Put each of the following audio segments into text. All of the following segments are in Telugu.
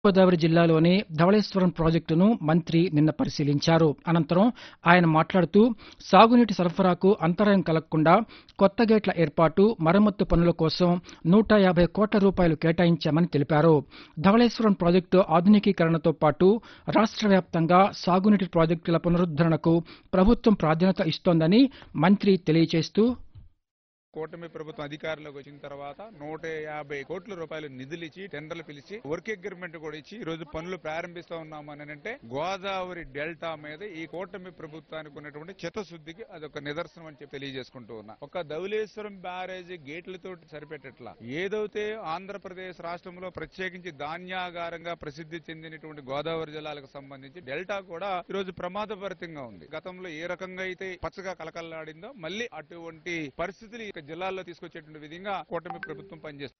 గోదావరి జిల్లాలోని ధవళేశ్వరం ప్రాజెక్టును మంత్రి నిన్న పరిశీలించారు అనంతరం ఆయన మాట్లాడుతూ సాగునీటి సరఫరాకు అంతరాయం కలగకుండా కొత్త గేట్ల ఏర్పాటు మరమ్మత్తు పనుల కోసం నూట యాభై కోట్ల రూపాయలు కేటాయించామని తెలిపారు ధవళేశ్వరం ప్రాజెక్టు ఆధునికీకరణతో పాటు రాష్ట్ర వ్యాప్తంగా సాగునీటి ప్రాజెక్టుల పునరుద్దరణకు ప్రభుత్వం ప్రాధాన్యత ఇస్తోందని మంత్రి తెలియజేస్తూ కూటమి ప్రభుత్వం అధికారంలోకి వచ్చిన తర్వాత నూట యాభై కోట్ల రూపాయలు నిధులు ఇచ్చి టెండర్లు పిలిచి వర్క్ అగ్రిమెంట్ కూడా ఇచ్చి ఈ రోజు పనులు ప్రారంభిస్తా ఉన్నామని అంటే గోదావరి డెల్టా మీద ఈ కూటమి ప్రభుత్వానికి ఉన్నటువంటి చిత్తశుద్ధికి అదొక నిదర్శనం అని చెప్పి తెలియజేసుకుంటూ ఉన్నా ఒక ధవళేశ్వరం బ్యారేజీ గేట్లతో సరిపెట్టట్లా ఏదైతే ఆంధ్రప్రదేశ్ రాష్ట్రంలో ప్రత్యేకించి ధాన్యాగారంగా ప్రసిద్ధి చెందినటువంటి గోదావరి జిల్లాలకు సంబంధించి డెల్టా కూడా ఈ రోజు ప్రమాదభరితంగా ఉంది గతంలో ఏ రకంగా అయితే పచ్చగా కలకల్లాడిందో మళ్ళీ అటువంటి పరిస్థితులు ఈ జిల్లాల్లో తీసుకొచ్చేటువంటి విధంగా కూటమి ప్రభుత్వం పనిచేస్తుంది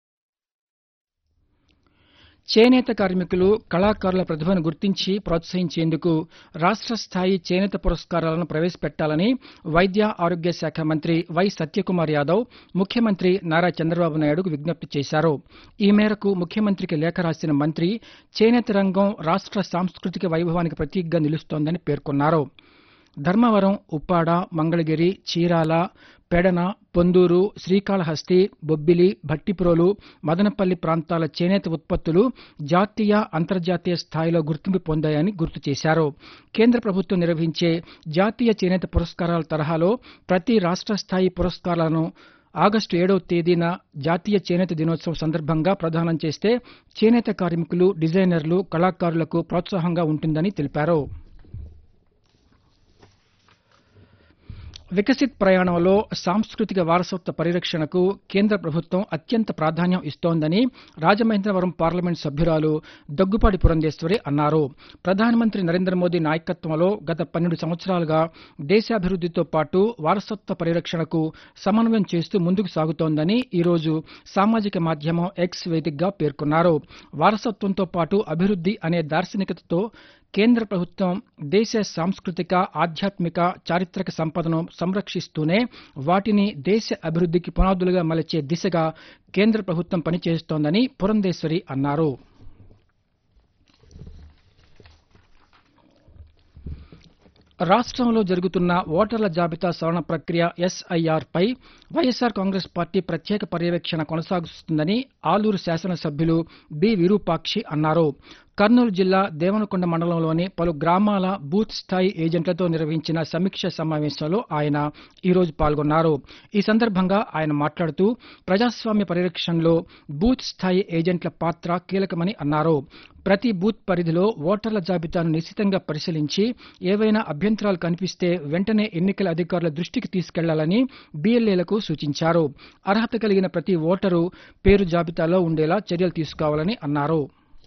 చేనేత కార్మికులు కళాకారుల ప్రతిభను గుర్తించి ప్రోత్సహించేందుకు రాష్ట్ర స్థాయి చేనేత పురస్కారాలను ప్రవేశపెట్టాలని వైద్య ఆరోగ్య శాఖ మంత్రి వై సత్యకుమార్ యాదవ్ ముఖ్యమంత్రి నారా చంద్రబాబు నాయుడుకు విజ్ఞప్తి చేశారు ఈ మేరకు ముఖ్యమంత్రికి లేఖ రాసిన మంత్రి చేనేత రంగం రాష్ట్ర సాంస్కృతిక వైభవానికి ప్రతీకగా నిలుస్తోందని పేర్కొన్నారు ధర్మవరం ఉప్పాడ మంగళగిరి చీరాల పెడన పొందూరు శ్రీకాళహస్తి బొబ్బిలి భట్టిప్రోలు మదనపల్లి ప్రాంతాల చేనేత ఉత్పత్తులు జాతీయ అంతర్జాతీయ స్థాయిలో గుర్తింపు పొందాయని గుర్తు చేశారు కేంద్ర ప్రభుత్వం నిర్వహించే జాతీయ చేనేత పురస్కారాల తరహాలో ప్రతి రాష్ట్ర స్థాయి పురస్కారాలను ఆగస్టు ఏడవ తేదీన జాతీయ చేనేత దినోత్సవం సందర్భంగా ప్రదానం చేస్తే చేనేత కార్మికులు డిజైనర్లు కళాకారులకు ప్రోత్సాహంగా ఉంటుందని తెలిపారు వికసిత్ ప్రయాణంలో సాంస్కృతిక వారసత్వ పరిరక్షణకు కేంద్ర ప్రభుత్వం అత్యంత ప్రాధాన్యం ఇస్తోందని రాజమహేంద్రవరం పార్లమెంట్ సభ్యురాలు దగ్గుపాటి పురంధేశ్వరి అన్నారు ప్రధానమంత్రి నరేంద్ర మోదీ నాయకత్వంలో గత పన్నెండు సంవత్సరాలుగా దేశాభివృద్దితో పాటు వారసత్వ పరిరక్షణకు సమన్వయం చేస్తూ ముందుకు సాగుతోందని ఈరోజు సామాజిక మాధ్యమం ఎక్స్ వేదికగా పేర్కొన్నారు వారసత్వంతో పాటు అభివృద్ది అనే దార్శనికతతో కేంద్ర ప్రభుత్వం దేశ సాంస్కృతిక ఆధ్యాత్మిక చారిత్రక సంపదను సంరక్షిస్తూనే వాటిని దేశ అభివృద్దికి పునాదులుగా మలచే దిశగా కేంద్ర ప్రభుత్వం పనిచేస్తోందని పురంధేశ్వరి అన్నారు రాష్ట్రంలో జరుగుతున్న ఓటర్ల జాబితా సవరణ ప్రక్రియ ఎస్ఐఆర్ పై వైఎస్సార్ కాంగ్రెస్ పార్టీ ప్రత్యేక పర్యవేక్షణ కొనసాగిస్తుందని ఆలూరు శాసనసభ్యులు బి విరూపాక్షి అన్నారు కర్నూలు జిల్లా దేవనకొండ మండలంలోని పలు గ్రామాల బూత్ స్థాయి ఏజెంట్లతో నిర్వహించిన సమీక్ష సమావేశంలో ఆయన ఈరోజు పాల్గొన్నారు ఈ సందర్భంగా ఆయన మాట్లాడుతూ ప్రజాస్వామ్య పరిరక్షణలో బూత్ స్థాయి ఏజెంట్ల పాత్ర కీలకమని అన్నారు ప్రతి బూత్ పరిధిలో ఓటర్ల జాబితాను నిశితంగా పరిశీలించి ఏవైనా అభ్యంతరాలు కనిపిస్తే వెంటనే ఎన్నికల అధికారుల దృష్టికి తీసుకెళ్లాలని బీఎల్ఏలకు సూచించారు అర్హత కలిగిన ప్రతి ఓటరు పేరు జాబితాలో ఉండేలా చర్యలు తీసుకోవాలని అన్నారు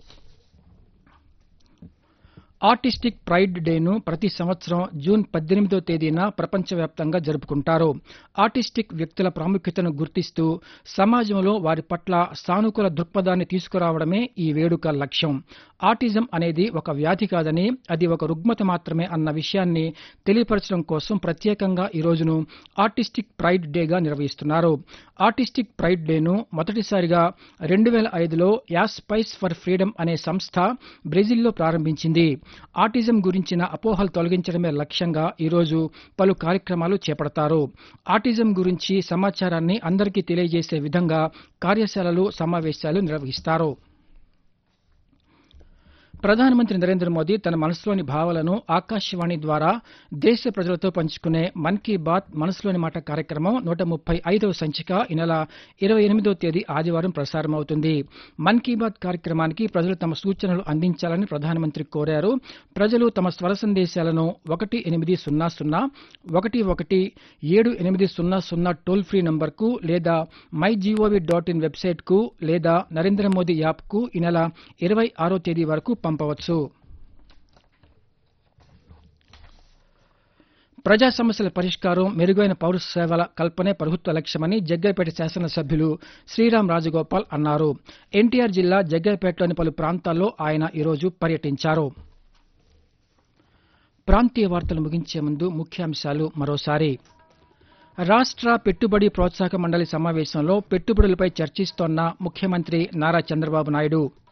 ఆర్టిస్టిక్ ప్రైడ్ డేను ప్రతి సంవత్సరం జూన్ పద్దెనిమిదో తేదీన ప్రపంచవ్యాప్తంగా జరుపుకుంటారు ఆర్టిస్టిక్ వ్యక్తుల ప్రాముఖ్యతను గుర్తిస్తూ సమాజంలో వారి పట్ల సానుకూల దృక్పథాన్ని తీసుకురావడమే ఈ వేడుక లక్ష్యం ఆటిజం అనేది ఒక వ్యాధి కాదని అది ఒక రుగ్మత మాత్రమే అన్న విషయాన్ని తెలియపరచడం కోసం ప్రత్యేకంగా ఈ రోజును ఆర్టిస్టిక్ ప్రైడ్ డేగా నిర్వహిస్తున్నారు ఆర్టిస్టిక్ ప్రైడ్ డేను మొదటిసారిగా రెండు వేల ఐదులో యాస్పైస్ ఫర్ ఫ్రీడమ్ అనే సంస్థ బ్రెజిల్లో ప్రారంభించింది ఆటిజం గురించిన అపోహలు తొలగించడమే లక్ష్యంగా ఈరోజు పలు కార్యక్రమాలు చేపడతారు ఆటిజం గురించి సమాచారాన్ని అందరికీ తెలియజేసే విధంగా కార్యశాలలు సమావేశాలు నిర్వహిస్తారు ప్రధానమంత్రి నరేంద్ర మోదీ తన మనసులోని భావాలను ఆకాశవాణి ద్వారా దేశ ప్రజలతో పంచుకునే మన్ కీ బాత్ మనసులోని మాట కార్యక్రమం నూట ముప్పై ఐదవ సంచిక ఈ నెల ఇరవై ఎనిమిదో తేదీ ఆదివారం ప్రసారమవుతుంది మన్ కీ బాత్ కార్యక్రమానికి ప్రజలు తమ సూచనలు అందించాలని ప్రధానమంత్రి కోరారు ప్రజలు తమ స్వర సందేశాలను ఒకటి ఎనిమిది సున్నా సున్నా ఒకటి ఒకటి ఏడు ఎనిమిది సున్నా సున్నా టోల్ ఫ్రీ నంబర్కు లేదా మై జీఓవి డాట్ ఇన్ వెబ్సైట్కు లేదా నరేంద్ర మోదీ యాప్కు ఈ నెల ఇరవై ఆరో తేదీ వరకు పంపవచ్చు ప్రజా సమస్యల పరిష్కారం మెరుగైన పౌర సేవల కల్పనే ప్రభుత్వ లక్ష్యమని జగ్గైపేట శాసనసభ్యులు శ్రీరామ్ రాజగోపాల్ అన్నారు ఎన్టీఆర్ జిల్లా జగ్గైపేటలోని పలు ప్రాంతాల్లో ఆయన ఈరోజు పర్యటించారు ప్రాంతీయ వార్తలు ముగించే ముందు ముఖ్యాంశాలు మరోసారి రాష్ట్ర పెట్టుబడి ప్రోత్సాహక మండలి సమావేశంలో పెట్టుబడులపై చర్చిస్తోన్న ముఖ్యమంత్రి నారా చంద్రబాబు నాయుడు